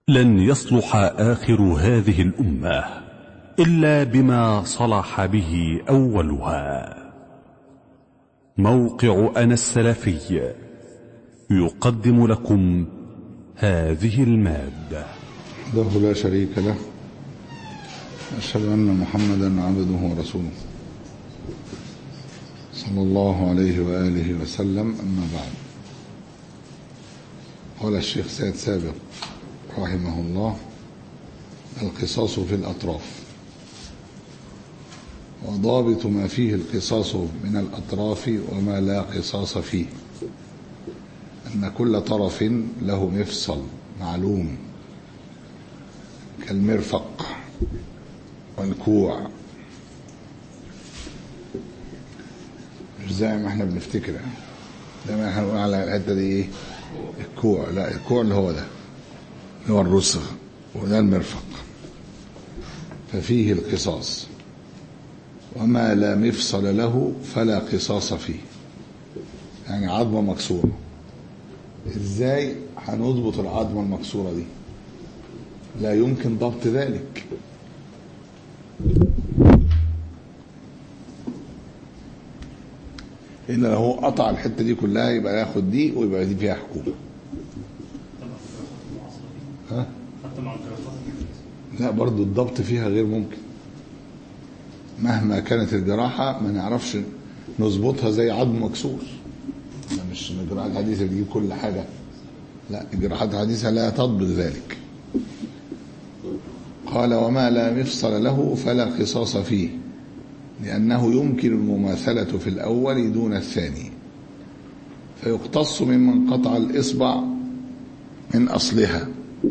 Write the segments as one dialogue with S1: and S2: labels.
S1: لن يصلح آخر هذه الأمة إلا بما صلح به أولها موقع أنا السلفي يقدم لكم هذه المادة
S2: وحده لا شريك له أشهد أن محمدا عبده ورسوله صلى الله عليه وآله وسلم أما بعد قال الشيخ سيد سابق رحمه الله القصاص في الأطراف وضابط ما فيه القصاص من الأطراف وما لا قصاص فيه أن كل طرف له مفصل معلوم كالمرفق والكوع مش زي ما احنا بنفتكر يعني دايما احنا بنقول على الحته دي ايه الكوع لا الكوع اللي هو ده اللي هو الرسغ وده المرفق ففيه القصاص وما لا مفصل له فلا قصاص فيه يعني عظمه مكسوره ازاي هنضبط العظمه المكسوره دي لا يمكن ضبط ذلك إلا لو هو قطع الحتة دي كلها يبقى ياخد دي ويبقى دي فيها حكومة ها؟ لا برضو الضبط فيها غير ممكن مهما كانت الجراحة ما نعرفش نظبطها زي عظم مكسور مش الجراحة الحديثة بتجيب كل حاجة لا الجراحات الحديثة لا تضبط ذلك قال وما لا مفصل له فلا قصاص فيه لأنه يمكن المماثلة في الأول دون الثاني فيقتص ممن قطع الإصبع من أصلها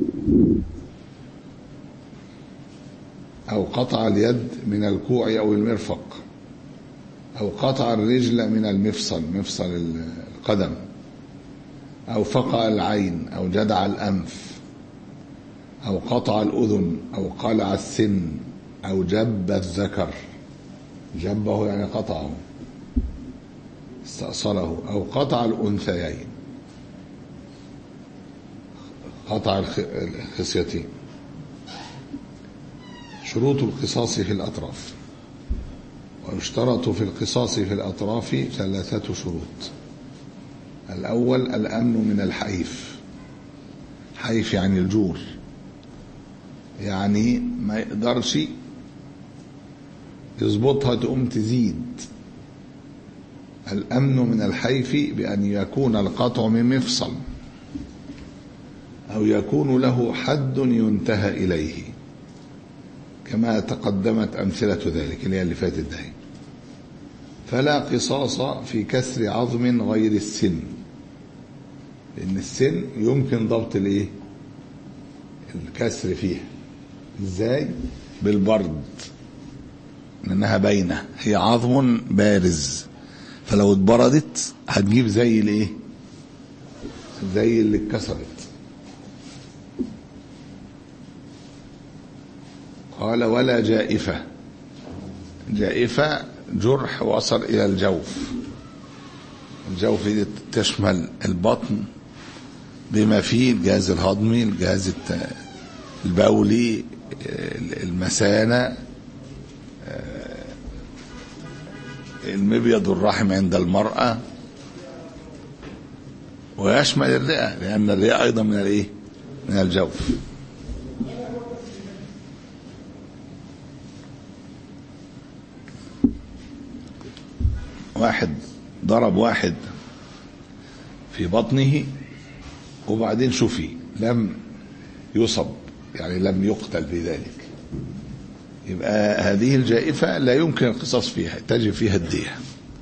S2: أو قطع اليد من الكوع أو المرفق أو قطع الرجل من المفصل مفصل القدم أو فقع العين أو جدع الأنف أو قطع الأذن أو قلع السن أو جب الذكر جبه يعني قطعه استأصله أو قطع الأنثيين قطع الخصيتين شروط القصاص في الأطراف ويشترط في القصاص في الأطراف ثلاثة شروط الأول الأمن من الحيف حيف يعني الجور يعني ما يقدرش يظبطها تقوم تزيد الأمن من الحيف بأن يكون القطع من مفصل أو يكون له حد ينتهى إليه كما تقدمت أمثلة ذلك اللي هي اللي فاتت ده فلا قصاص في كسر عظم غير السن لأن السن يمكن ضبط الايه الكسر فيها ازاي بالبرد لانها باينه هي عظم بارز فلو اتبردت هتجيب زي الايه زي اللي اتكسرت قال ولا جائفة جائفة جرح وصل إلى الجوف الجوف دي تشمل البطن بما فيه الجهاز الهضمي الجهاز البولي المثانة المبيض الرحم عند المرأة ويشمل الرئة لأن الرئة أيضا من الإيه؟ من الجوف واحد ضرب واحد في بطنه وبعدين شفي لم يصب يعني لم يقتل في ذلك يبقى هذه الجائفة لا يمكن القصاص فيها تجب فيها الدية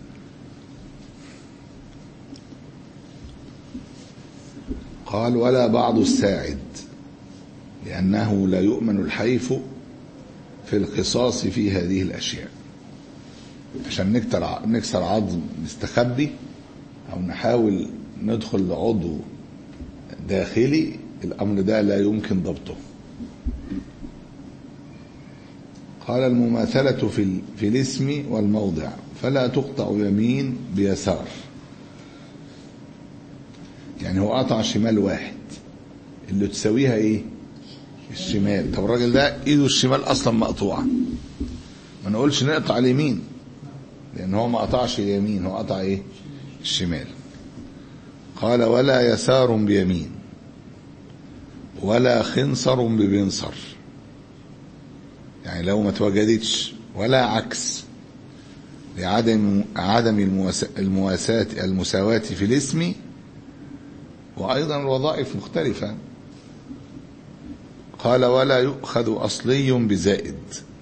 S2: قال ولا بعض الساعد لأنه لا يؤمن الحيف في القصاص في هذه الأشياء عشان نكتر نكسر عظم مستخبي أو نحاول ندخل لعضو داخلي الأمر ده لا يمكن ضبطه قال المماثلة في في الاسم والموضع فلا تقطع يمين بيسار يعني هو قطع شمال واحد اللي تساويها ايه الشمال طب الراجل ده ايده الشمال اصلا مقطوعه ما نقولش نقطع اليمين لان هو ما قطعش اليمين هو قطع ايه الشمال قال ولا يسار بيمين ولا خنصر ببنصر يعني لو ما توجدتش ولا عكس لعدم عدم المواساة المساواة في الاسم وأيضا الوظائف مختلفة قال ولا يؤخذ أصلي بزائد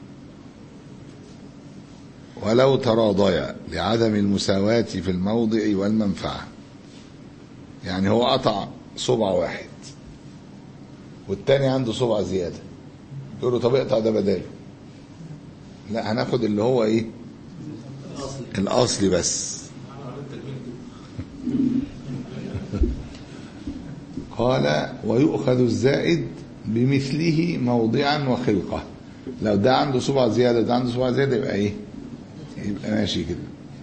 S2: ولو تراضيا لعدم المساواة في الموضع والمنفعة يعني هو قطع صبع واحد والتاني عنده صبع زيادة يقول له طب اقطع ده بداله لا هناخد اللي هو ايه الاصلي بس قال ويؤخذ الزائد بمثله موضعا وخلقه لو ده عنده صبع زياده ده عنده صبع زياده يبقى ايه يبقى ماشي كده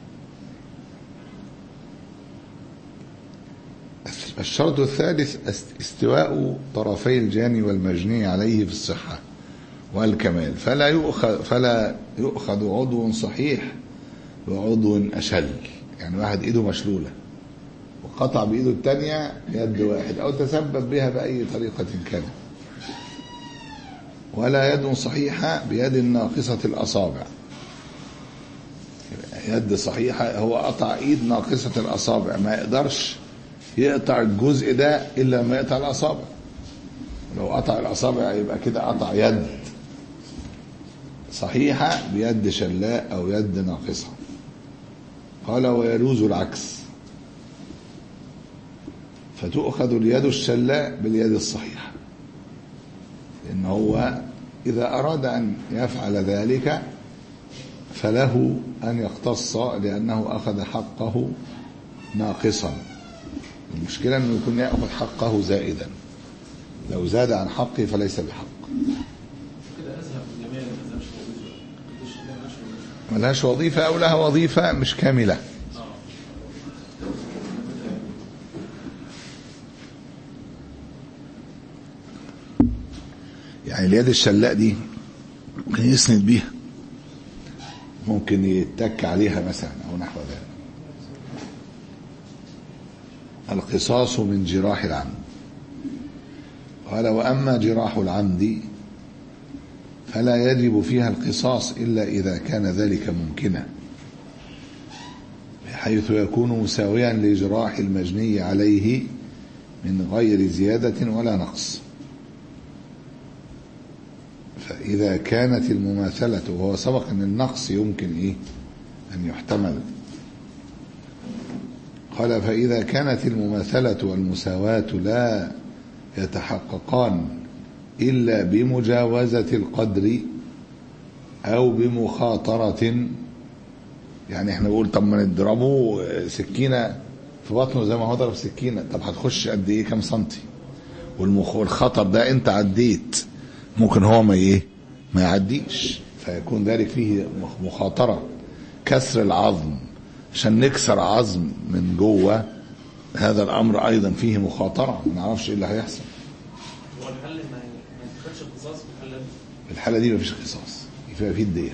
S2: الشرط الثالث استواء طرفي الجاني والمجني عليه في الصحة والكمال فلا يؤخذ فلا يؤخذ عضو صحيح وعضو أشل يعني واحد إيده مشلولة وقطع بإيده الثانية يد واحد أو تسبب بها بأي طريقة كانت ولا يد صحيحة بيد ناقصة الأصابع يد صحيحة هو قطع إيد ناقصة الأصابع ما يقدرش يقطع الجزء ده إلا لما يقطع الأصابع لو قطع الأصابع يبقى كده قطع يد صحيحة بيد شلاء أو يد ناقصة قال ويجوز العكس فتؤخذ اليد الشلاء باليد الصحيحة لأن هو إذا أراد أن يفعل ذلك فله أن يقتص لأنه أخذ حقه ناقصا المشكلة أنه يكون يأخذ حقه زائدا لو زاد عن حقه فليس بحق ملهاش وظيفة أو لها وظيفة مش كاملة يعني اليد الشلاء دي ممكن يسند بيها ممكن يتك عليها مثلا أو نحو ذلك القصاص من جراح العمد قال وأما جراح العمد فلا يجب فيها القصاص إلا إذا كان ذلك ممكنا بحيث يكون مساويا لجراح المجني عليه من غير زيادة ولا نقص فإذا كانت المماثلة وهو سبق أن النقص يمكن إيه أن يحتمل قال فإذا كانت المماثلة والمساواة لا يتحققان إلا بمجاوزة القدر أو بمخاطرة يعني احنا بنقول طب ما نضربه سكينة في بطنه زي ما هو ضرب سكينة طب هتخش قد ايه كام سنتي والخطر ده انت عديت ممكن هو ما ايه ما يعديش فيكون ذلك فيه مخاطرة كسر العظم عشان نكسر عظم من جوه هذا الامر ايضا فيه مخاطره ما نعرفش ايه اللي هيحصل
S3: هو الحل ما ما يتخدش القصاص في الحل ده
S2: في الحاله دي مفيش قصاص يبقى في الديه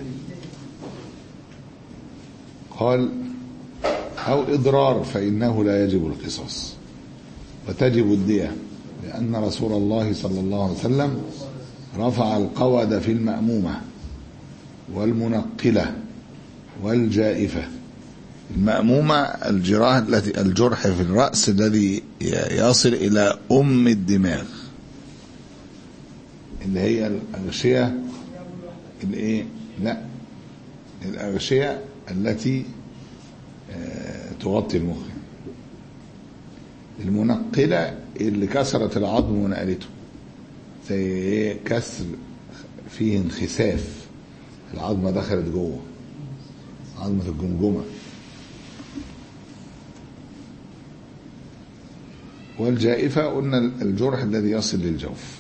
S2: قال او اضرار فانه لا يجب القصاص وتجب الديه لان رسول الله صلى الله عليه وسلم رفع القود في المامومه والمنقله والجائفه المأمومة الجراح التي الجرح في الرأس الذي يصل إلى أم الدماغ اللي هي الأغشية الإيه؟ لا الأغشية التي تغطي المخ المنقلة اللي كسرت العظم ونقلته زي ايه كسر فيه انخساف العظمة دخلت جوه عظمة الجمجمة والجائفة قلنا الجرح الذي يصل للجوف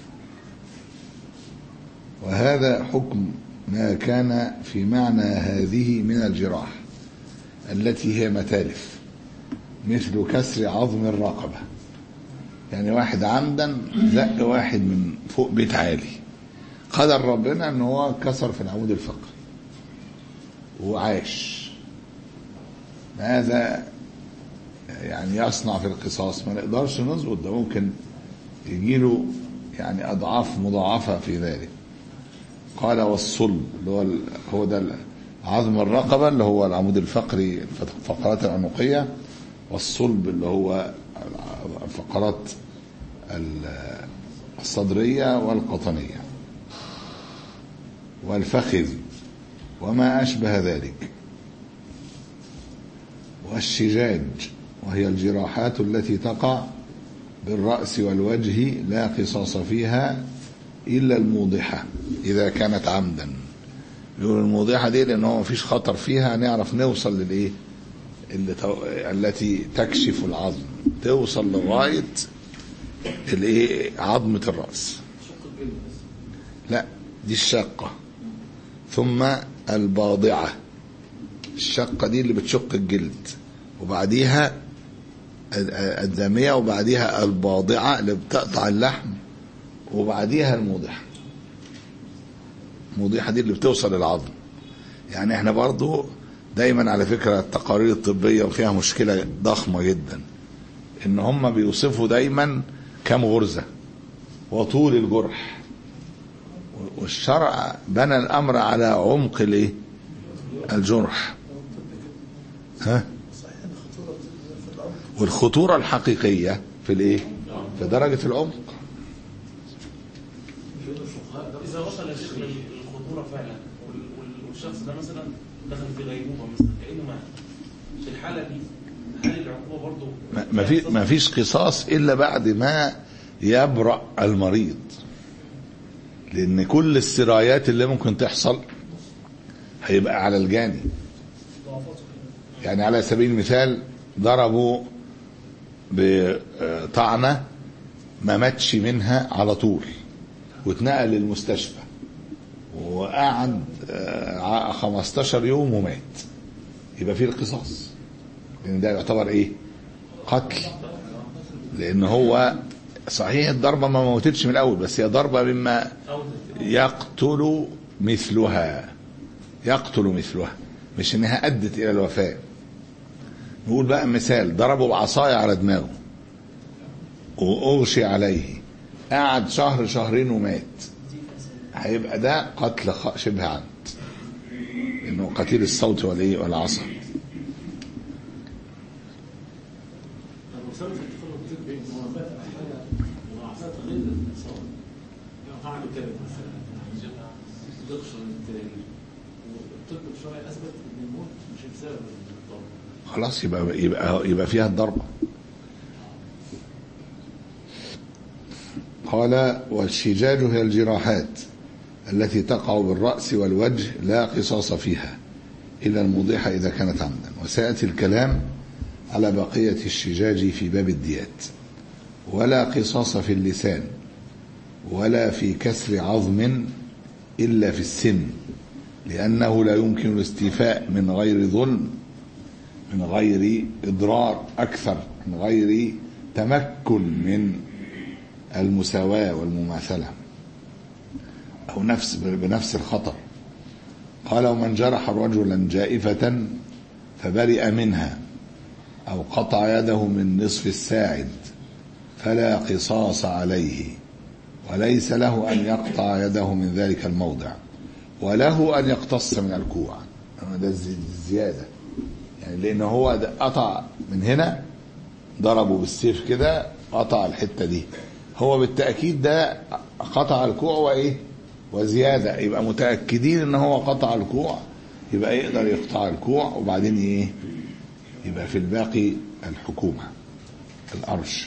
S2: وهذا حكم ما كان في معنى هذه من الجراح التي هي متالف مثل كسر عظم الرقبة يعني واحد عمدا زق واحد من فوق بيت عالي قدر ربنا ان هو كسر في العمود الفقري وعاش ماذا يعني يصنع في القصاص ما نقدرش نظبط ده ممكن يجيله يعني اضعاف مضاعفه في ذلك قال والصلب اللي هو ال- هو ده ال- عظم الرقبه اللي هو العمود الفقري الفقرات العنقيه والصلب اللي هو الفقرات ال- الصدريه والقطنيه والفخذ وما اشبه ذلك والشجاج وهي الجراحات التي تقع بالرأس والوجه لا قصاص فيها إلا الموضحة إذا كانت عمدا يقول الموضحة دي لأن هو مفيش خطر فيها نعرف نوصل للإيه اللي تو... التي تكشف العظم توصل لغاية الإيه عظمة الرأس لا دي الشقة ثم الباضعة الشقة دي اللي بتشق الجلد وبعديها الدامية وبعديها الباضعة اللي بتقطع اللحم وبعديها الموضحة الموضحة دي اللي بتوصل للعظم يعني احنا برضو دايما على فكرة التقارير الطبية فيها مشكلة ضخمة جدا ان هم بيوصفوا دايما كم غرزة وطول الجرح والشرع بنى الامر على عمق الايه الجرح ها والخطورة الحقيقية في الايه في درجة العمق
S3: اذا وصل يا شيخ للخطوره فعلا وال- وال- والشخص ده مثلا دخل في غيبوبه مثلا كانه مات في الحاله دي هل العقوبه برضه
S2: ما- ما في ما فيش قصاص الا بعد ما يبرأ المريض لان كل السرايات اللي ممكن تحصل هيبقى على الجاني يعني على سبيل المثال ضربوا بطعنة ما ماتش منها على طول واتنقل للمستشفى وقعد آه، 15 يوم ومات يبقى فيه القصاص لان ده يعتبر ايه قتل لان هو صحيح الضربه ما موتتش من الاول بس هي ضربه مما يقتل مثلها يقتل مثلها مش انها ادت الى الوفاه نقول بقى مثال ضربه بعصايه على دماغه واغشي عليه قعد شهر شهرين ومات هيبقى ده قتل خ- شبه عمد انه قتيل الصوت والايه والعصا
S4: طب وسبب التفرق بتبقى ايه؟ موافقة حاجة مضاعفات غير الإنسان. يعني قاعد كده مثلا يعني تقشر التاني والطب الشرعي أثبت إن الموت مش بسبب الضرب.
S2: خلاص يبقى يبقى يبقى فيها الضربه قال والشجاج هي الجراحات التي تقع بالرأس والوجه لا قصاص فيها إلا الموضحة إذا كانت عمدا وسيأتي الكلام على بقية الشجاج في باب الديات ولا قصاص في اللسان ولا في كسر عظم إلا في السن لأنه لا يمكن الاستيفاء من غير ظلم من غير إضرار أكثر من غير تمكن من المساواة والمماثلة أو نفس بنفس الخطأ قال ومن جرح رجلا جائفة فبرئ منها أو قطع يده من نصف الساعد فلا قصاص عليه وليس له أن يقطع يده من ذلك الموضع وله أن يقتص من الكوع ده الزي- الزيادة يعني لأن هو ده قطع من هنا ضربه بالسيف كده قطع الحتة دي هو بالتأكيد ده قطع الكوع وإيه وزيادة يبقى متأكدين إن هو قطع الكوع يبقى يقدر يقطع الكوع وبعدين إيه يبقى في الباقي الحكومة الأرش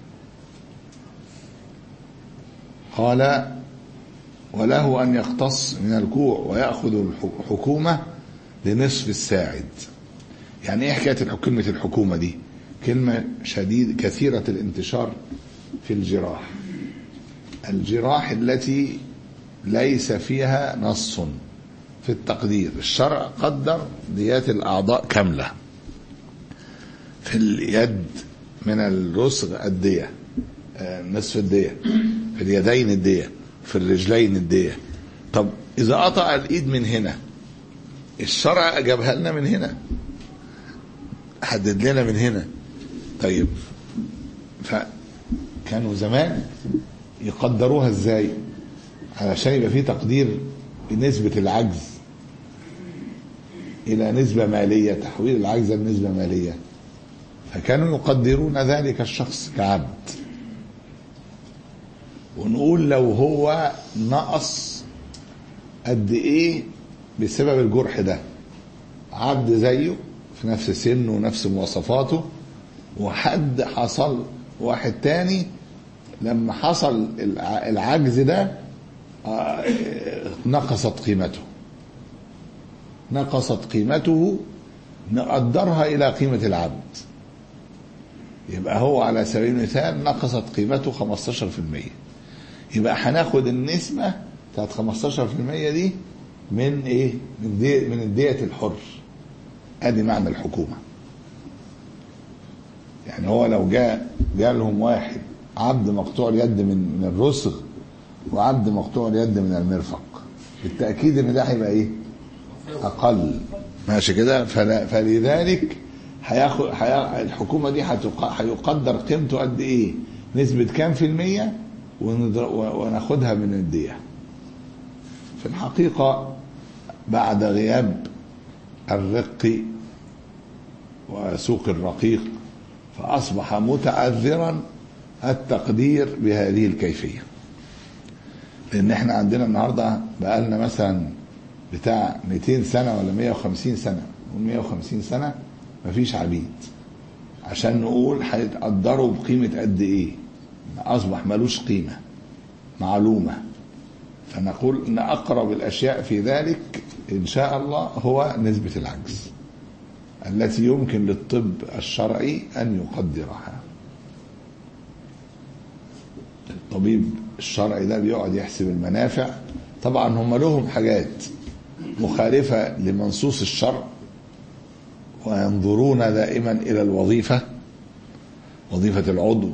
S2: قال وله أن يقتص من الكوع ويأخذ الحكومة لنصف الساعد يعني ايه حكايه الح- كلمه الحكومه دي كلمه شديد كثيره الانتشار في الجراح الجراح التي ليس فيها نص في التقدير الشرع قدر ديات الاعضاء كامله في اليد من الرسغ الديه آه، نصف الدية في اليدين الدية في الرجلين الدية طب إذا قطع الإيد من هنا الشرع جابها لنا من هنا حدد لنا من هنا طيب فكانوا زمان يقدروها ازاي علشان يبقى في تقدير بنسبة العجز إلى نسبة مالية تحويل العجز لنسبة مالية فكانوا يقدرون ذلك الشخص كعبد ونقول لو هو نقص قد ايه بسبب الجرح ده عبد زيه في نفس سنه ونفس مواصفاته وحد حصل واحد تاني لما حصل الع- العجز ده آه، نقصت قيمته نقصت قيمته نقدرها إلى قيمة العبد يبقى هو على سبيل المثال نقصت قيمته 15% يبقى هناخد النسبة بتاعت 15% دي من ايه؟ من دي من الدية الحر ادي معنى الحكومة يعني هو لو جاء جالهم واحد عبد مقطوع اليد من من الرسغ وعبد مقطوع اليد من المرفق بالتأكيد ان ده هيبقى ايه؟ اقل ماشي كده فلا فلذلك هياخد هي- الحكومه دي هتق- هيقدر قيمته قد ايه نسبه كام في الميه ونضر- و- وناخدها من الديه في الحقيقه بعد غياب الرق وسوق الرقيق فاصبح متعذرا التقدير بهذه الكيفيه لان احنا عندنا النهارده بقالنا مثلا بتاع 200 سنه ولا 150 سنه نقول 150 سنه مفيش عبيد عشان نقول هيتقدروا بقيمه قد ايه اصبح ملوش قيمه معلومه فنقول ان اقرب الاشياء في ذلك ان شاء الله هو نسبه العجز التي يمكن للطب الشرعي ان يقدرها الطبيب الشرعي ده بيقعد يحسب المنافع طبعا هم لهم حاجات مخالفة لمنصوص الشرع وينظرون دائما إلى الوظيفة وظيفة العضو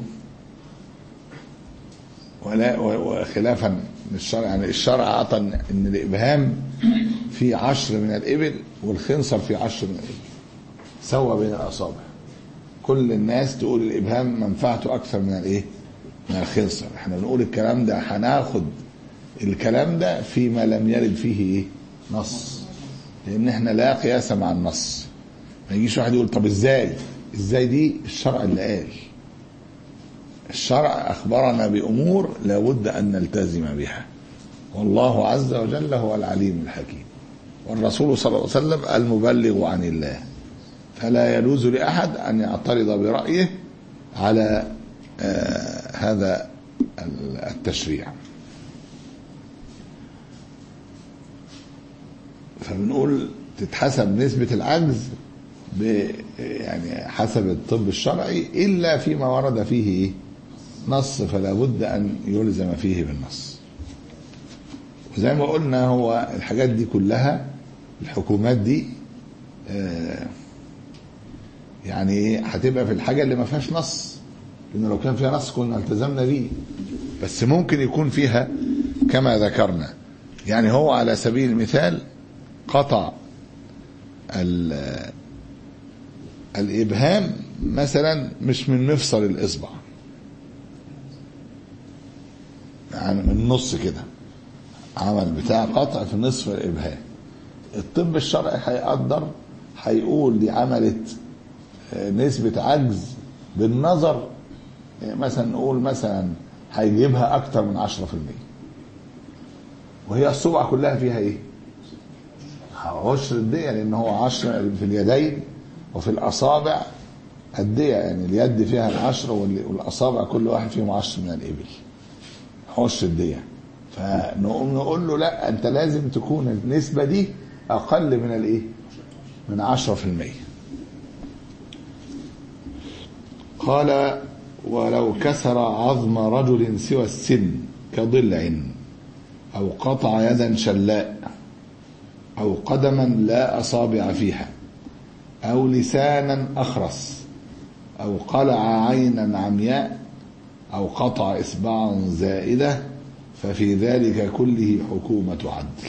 S2: ولا وخلافا للشرع يعني الشرع أعطى إن الإبهام في عشر من الإبل والخنصر في عشر من الإبل سوى بين الأصابع كل الناس تقول الإبهام منفعته أكثر من الإيه؟ من الخنصر احنا بنقول الكلام ده هناخد الكلام ده فيما لم يرد فيه ايه نص لان احنا لا قياس مع النص ما يجيش واحد يقول طب ازاي ازاي دي الشرع اللي قال الشرع اخبرنا بامور لابد ان نلتزم بها والله عز وجل هو العليم الحكيم والرسول صلى الله عليه وسلم المبلغ عن الله فلا يجوز لاحد ان يعترض برايه على آه هذا التشريع فبنقول تتحسب نسبة العجز ب يعني حسب الطب الشرعي إلا فيما ورد فيه إيه؟ نص فلا بد أن يلزم فيه بالنص وزي ما قلنا هو الحاجات دي كلها الحكومات دي آه يعني هتبقى في الحاجة اللي ما فيهاش نص لأن لو كان فيها نص كنا التزمنا بيه بس ممكن يكون فيها كما ذكرنا يعني هو على سبيل المثال قطع الإبهام مثلا مش من مفصل الإصبع يعني من النص كده عمل بتاع قطع في نصف الإبهام الطب الشرعي هيقدر هيقول دي عملت نسبة عجز بالنظر مثلا نقول مثلا هيجيبها أكتر من عشرة في المية وهي الصبع كلها فيها إيه؟ عشر الدية لأن هو عشر في اليدين وفي الأصابع الدية يعني اليد فيها العشر والأصابع كل واحد فيهم عشر من الإبل عشر الدية فنقوم نقول له لا أنت لازم تكون النسبة دي أقل من الإيه؟ من عشرة في المية قال ولو كسر عظم رجل سوى السن كضلع أو قطع يدا شلاء أو قدما لا أصابع فيها أو لسانا أخرس أو قلع عينا عمياء أو قطع إصبعا زائدة ففي ذلك كله حكومة عدل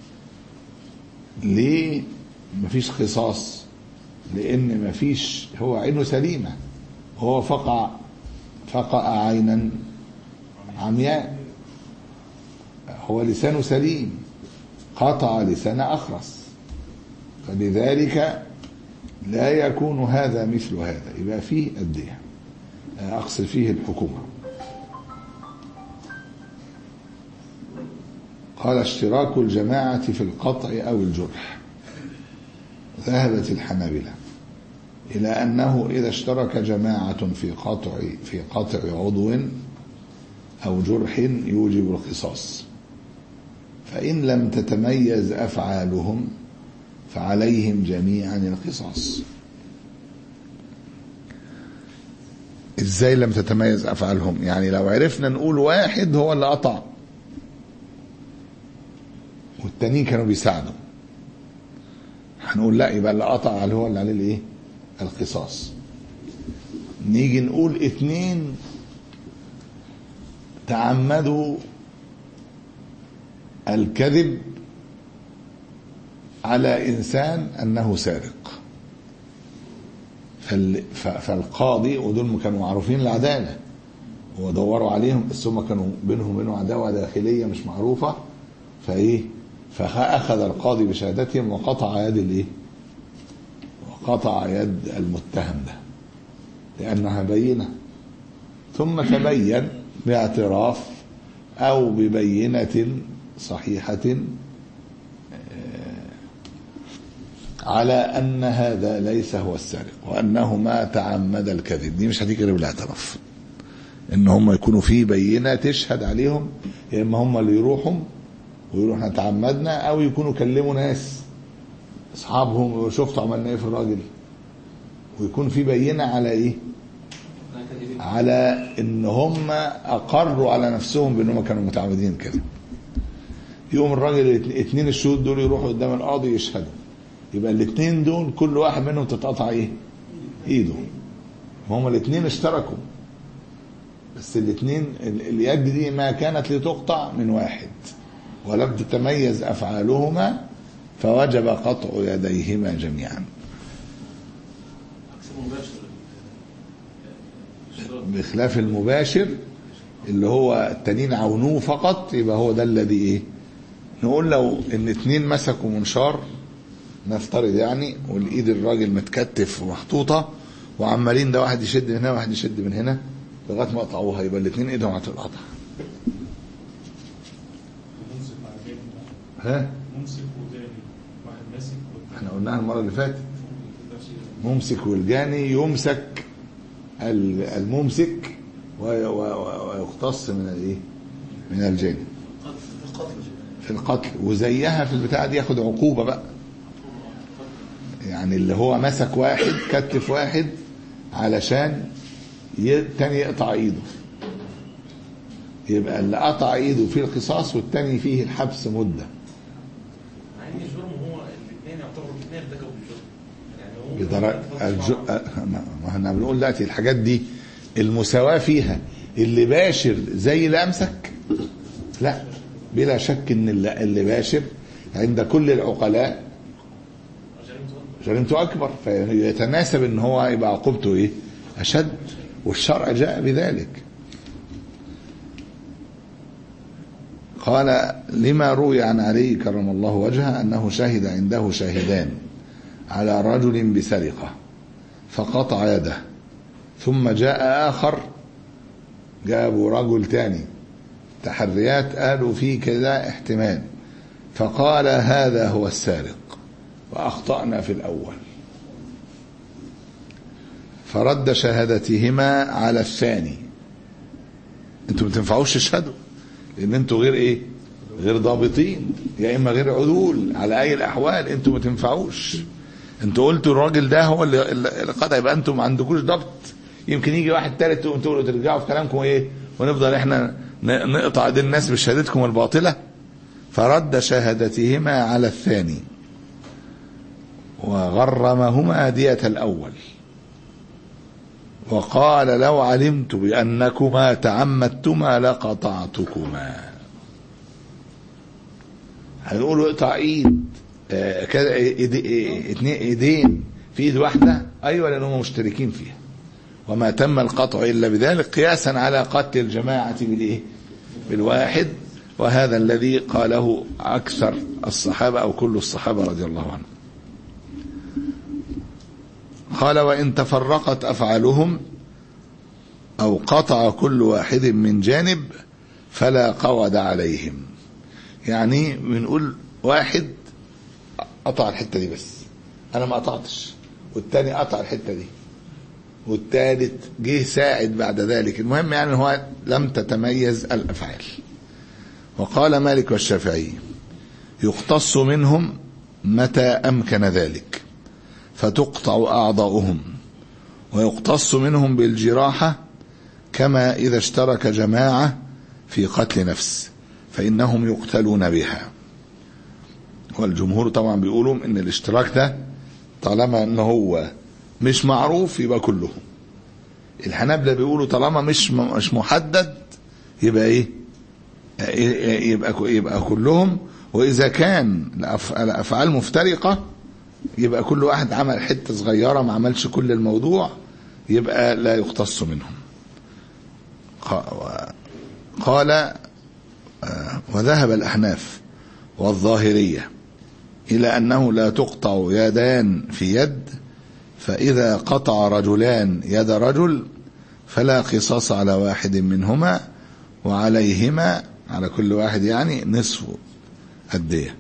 S2: ليه مفيش قصاص لأن مفيش هو عينه سليمة هو فقع فقع عينا عمياء هو لسانه سليم قطع لسان أخرس فلذلك لا يكون هذا مثل هذا يبقى فيه الدية أقصد فيه الحكومة قال اشتراك الجماعة في القطع أو الجرح ذهبت الحنابلة إلى أنه إذا اشترك جماعة في قطع في قطع عضو أو جرح يوجب القصاص فإن لم تتميز أفعالهم فعليهم جميعا القصاص ازاي لم تتميز افعالهم يعني لو عرفنا نقول واحد هو اللي قطع والتانيين كانوا بيساعدوا هنقول لا يبقى اللي قطع هو اللي عليه الايه القصاص نيجي نقول اتنين تعمدوا الكذب على انسان انه سارق فال... ف... فالقاضي ودول كانوا معروفين العداله ودوروا عليهم بس هم كانوا بينهم وبينهم عداوه داخليه مش معروفه فايه فاخذ القاضي بشهادتهم وقطع يد الايه وقطع يد المتهم ده لانها بينه ثم تبين باعتراف او ببينه صحيحه على ان هذا ليس هو السارق وانه ما تعمد الكذب دي مش هتيجي غير بالاعتراف ان هم يكونوا في بينه تشهد عليهم يا اما هم اللي يروحوا ويقولوا احنا تعمدنا او يكونوا كلموا ناس اصحابهم وشفتوا عملنا ايه في الراجل ويكون في بينه على ايه على ان هم اقروا على نفسهم بانهم كانوا متعمدين كده يقوم الراجل اتنين الشهود دول يروحوا قدام القاضي يشهدوا يبقى الاثنين دول كل واحد منهم تتقطع ايه ايده هما الاثنين اشتركوا بس الاثنين اليد دي ما كانت لتقطع من واحد ولم تتميز افعالهما فوجب قطع يديهما جميعا بخلاف المباشر اللي هو التانيين عونوه فقط يبقى هو ده الذي ايه نقول لو ان اتنين مسكوا منشار نفترض يعني والايد الراجل متكتف ومحطوطه وعمالين ده واحد يشد من هنا واحد يشد من هنا لغايه ما قطعوها يبقى الاثنين ايدهم هتتقطع
S3: ممسك مع جاني
S2: ها
S3: ممسك وجاني واحد ماسك
S2: احنا قلناها المره اللي فاتت
S3: والتاني
S2: ممسك والجاني يمسك ال- الممسك وي- و- و- ويقتص من الايه من الجاني في القتل وزيها في البتاعه دي ياخد عقوبه بقى يعني اللي هو مسك واحد كتف واحد علشان ي- التاني يقطع ايده يبقى اللي قطع ايده فيه القصاص والتاني فيه الحبس مده
S3: مع ان الجرم هو الاثنين يعتبروا الاثنين ارتكبوا الجرم يعني هو
S2: بدرجة الج... أه، ما ما احنا بنقول دلوقتي الحاجات دي المساواة فيها اللي باشر زي اللي امسك لا بلا شك ان اللي, اللي باشر عند كل العقلاء
S3: جريمته أكبر.
S2: جريمته اكبر فيتناسب ان هو يبقى عقوبته ايه اشد والشرع جاء بذلك قال لما روي عن علي كرم الله وجهه انه شهد عنده شاهدان على رجل بسرقه فقطع يده ثم جاء اخر جابوا رجل تاني تحريات قالوا في كذا احتمال فقال هذا هو السارق واخطانا في الاول فرد شهادتهما على الثاني انتوا ما تنفعوش تشهدوا لان انتوا غير ايه غير ضابطين يا اما غير عدول على اي الاحوال انتوا ما تنفعوش انتوا قلتوا الراجل ده هو اللي اللي قطع يبقى انتوا ما عندكوش ضبط يمكن يجي واحد ثالث تقوموا تقولوا ترجعوا في كلامكم ايه ونفضل احنا ن- نقطع ايدين الناس بشهادتكم الباطله فرد شهادتهما على الثاني وغرمهما دية الأول وقال لو علمت بأنكما تعمدتما لقطعتكما هنقولوا اقطع ايد آه، كده ايد إيه، اتنين ايدين في ايد واحده ايوه لانهم مشتركين فيها وما تم القطع الا بذلك قياسا على قتل الجماعه بالايه بالواحد وهذا الذي قاله اكثر الصحابه او كل الصحابه رضي الله عنهم قال وان تفرقت افعالهم او قطع كل واحد من جانب فلا قود عليهم يعني بنقول واحد قطع الحته دي بس انا ما قطعتش والتاني قطع الحته دي والتالت جه ساعد بعد ذلك المهم يعني هو لم تتميز الافعال وقال مالك والشافعي يقتص منهم متى امكن ذلك فتقطع اعضاؤهم ويقتص منهم بالجراحه كما اذا اشترك جماعه في قتل نفس فانهم يقتلون بها والجمهور طبعا بيقولوا ان الاشتراك ده طالما ان هو مش معروف يبقى كلهم الحنابلة بيقولوا طالما مش مش محدد يبقى ايه يبقى يبقى كلهم واذا كان الأف- الافعال مفترقه يبقى كل واحد عمل حته صغيره ما عملش كل الموضوع يبقى لا يقتص منهم ق- و- قال آه، وذهب الاحناف والظاهريه الى انه لا تقطع يدان في يد فإذا قطع رجلان يد رجل فلا قصاص على واحد منهما وعليهما على كل واحد يعني نصف الدية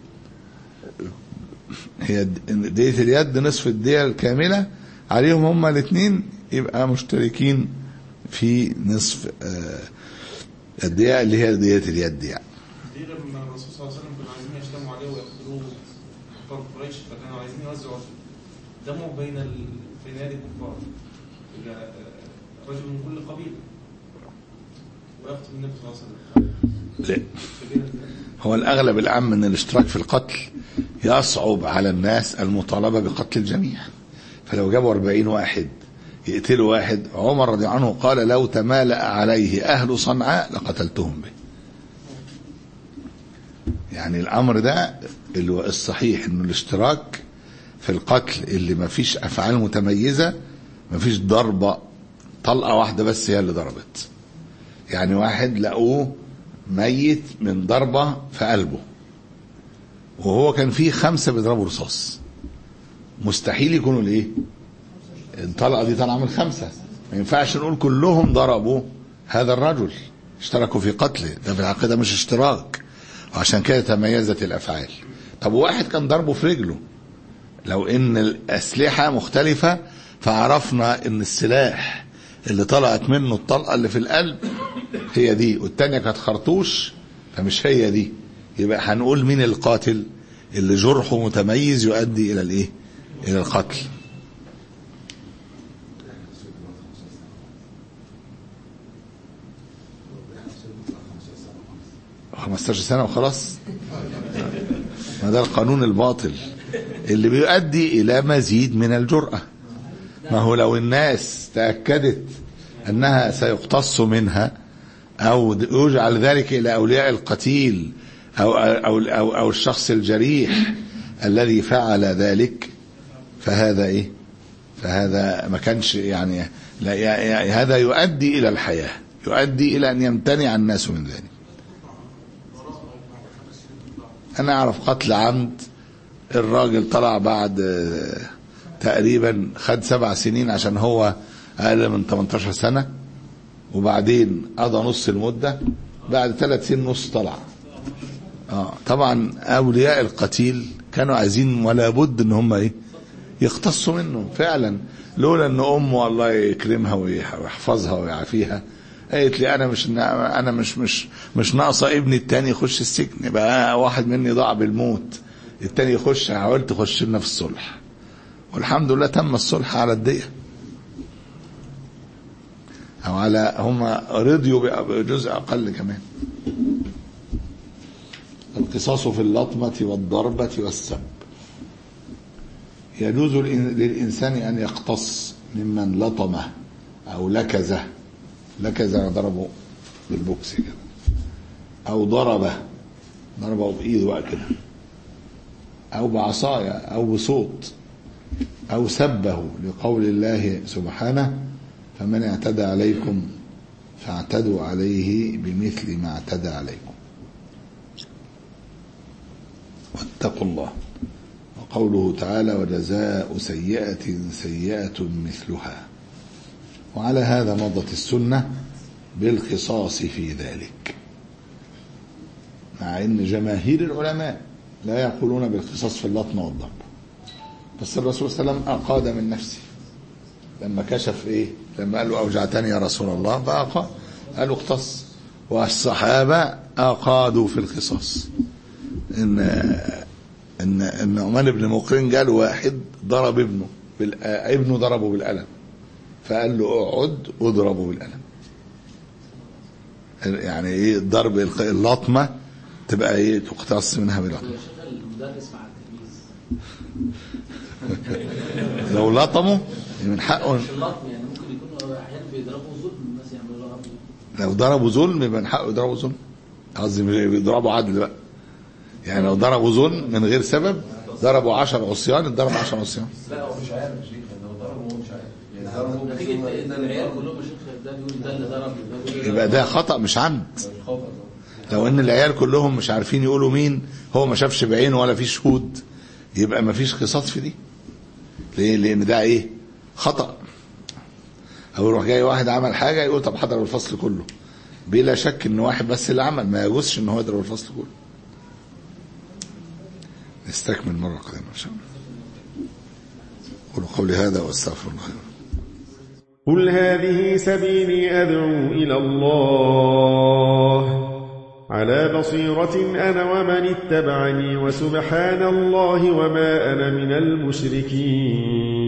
S2: هي دية اليد نصف الدية الكاملة عليهم هما الاثنين يبقى مشتركين في نصف آه، الدية اللي هي دية اليد يعني
S3: دي لما الرسول صلى الله عليه وسلم كانوا عايزين يجتمعوا عليه ويقتلوه كفار قريش فكانوا عايزين يوزعوا دمه بين ال... في نادي الكفار إلى آه، رجل من كل قبيلة ويقتل النبي صلى الله عليه وسلم
S2: لا.
S3: كبيرة
S2: هو الأغلب العام من الاشتراك في القتل يصعب على الناس المطالبة بقتل الجميع فلو جابوا 40 واحد يقتلوا واحد عمر رضي الله عنه قال لو تمالأ عليه أهل صنعاء لقتلتهم به يعني الأمر ده اللي هو الصحيح إنه الاشتراك في القتل اللي ما فيش أفعال متميزة ما فيش ضربة طلقة واحدة بس هي اللي ضربت يعني واحد لقوه ميت من ضربة في قلبه وهو كان فيه خمسة بيضربوا رصاص مستحيل يكونوا الايه الطلقة دي طالعة من خمسة ما ينفعش نقول كلهم ضربوا هذا الرجل اشتركوا في قتله ده في العقيدة مش اشتراك وعشان كده تميزت الأفعال طب واحد كان ضربه في رجله لو ان الأسلحة مختلفة فعرفنا ان السلاح اللي طلعت منه الطلقة اللي في القلب هي دي والتانية كانت خرطوش فمش هي دي يبقى هنقول مين القاتل اللي جرحه متميز يؤدي الى الايه الى القتل خمستاشر سنة وخلاص ما ده القانون الباطل اللي بيؤدي الى مزيد من الجرأة ما هو لو الناس تأكدت انها سيقتص منها او يجعل ذلك الى اولياء القتيل او او او, أو الشخص الجريح الذي فعل ذلك فهذا ايه فهذا ما كانش يعني لا يعني هذا يؤدي الى الحياه يؤدي الى ان يمتنع الناس من ذلك انا اعرف قتل عمد الراجل طلع بعد آه، تقريبا خد سبع سنين عشان هو اقل من 18 سنه وبعدين قضى نص المده بعد ثلاث سنين نص طلع اه طبعا اولياء القتيل كانوا عايزين ولا بد ان هم ايه يختصوا منه فعلا لولا ان امه الله يكرمها ويحفظها ويعافيها قالت لي انا مش انا مش مش مش ناقصه ابني التاني يخش السجن يبقى واحد مني ضاع بالموت التاني يخش حاولت تخش لنا في الصلح والحمد لله تم الصلح على الديه او على هم رضيوا بجزء اقل كمان القصاص في اللطمة والضربة والسب يجوز للإنسان أن يقتص ممن لطمه أو لكزه لكزه ضربه بالبوكس كده أو ضربه ضربه بإيده بقى كده أو بعصاية أو بصوت أو سبه لقول الله سبحانه فمن اعتدى عليكم فاعتدوا عليه بمثل ما اعتدى عليكم واتقوا الله وقوله تعالى وجزاء سيئة سيئة مثلها وعلى هذا مضت السنة بالقصاص في ذلك مع ان جماهير العلماء لا يقولون بالقصاص في اللطم والضرب بس الرسول صلى الله عليه وسلم أقاد من نفسه لما كشف ايه لما قال له اوجعتني يا رسول الله فأقاد قالوا اقتص والصحابة أقادوا في القصاص إن إن إن عمان بن مقرن قال واحد ضرب ابنه بال... ابنه ضربه بالقلم فقال له اقعد واضربه بالقلم يعني ايه ضرب اللطمة تبقى ايه تقتص منها باللطمة
S4: يا شيخ المدرس مع التلميذ
S2: لو لطمه من حقه
S4: مش اللطم يعني ممكن يكون احيانا بيضربوا ظلم الناس يعملوا له
S2: لو ضربوا ظلم يبقى من حقه يضربوا ظلم قصدي مش بيضربوا عدل بقى يعني لو ضربوا ظلم من غير سبب ضربوا 10 عصيان اتضرب 10 عصيان
S5: لا هو مش عارف يا شيخ لو ضربه هو مش عارف يعني ضربه
S4: نتيجه
S5: بس هو
S4: ان
S5: ده اللي
S4: العيال
S5: ضربه.
S4: كلهم يا شيخ ده بيقول ده اللي ضرب ده بيقول
S2: يبقى ده خطأ مش عمد
S5: مش خطأ
S2: لو ان العيال كلهم مش عارفين يقولوا مين هو ما شافش بعينه ولا في شهود يبقى ما فيش قصاص في دي ليه لان ده ايه خطأ او يروح جاي واحد عمل حاجة يقول طب حضر الفصل كله بلا شك ان واحد بس اللي عمل ما يجوزش ان هو يضرب الفصل كله نستكمل مرة قادمة ان شاء الله قولوا قولي هذا واستغفر الله
S6: قل هذه سبيلي أدعو إلى الله على بصيرة أنا ومن اتبعني وسبحان الله وما أنا من المشركين